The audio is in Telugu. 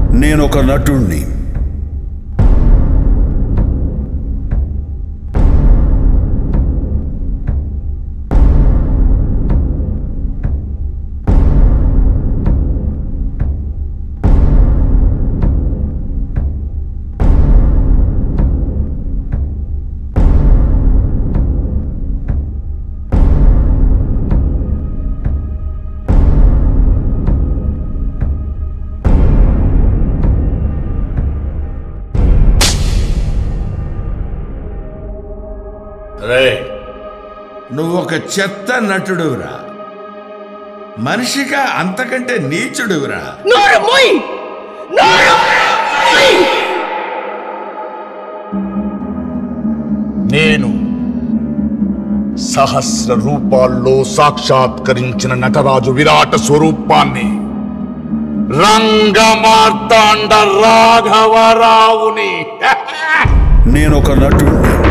నేనొక నటుణ్ణి రే నువ్వొక చెత్త నటుడురా మనిషిగా అంతకంటే నీచుడురా నోరు మూయ్ నోరు మూయ్ నేను సహస్ర రూపాల్లో సాక్షాత్కరించిన నటరాజు విరాట స్వరూపాన్ని రంగమార్తాండ రాఘవరావుని నేనొక నటుణ్ణి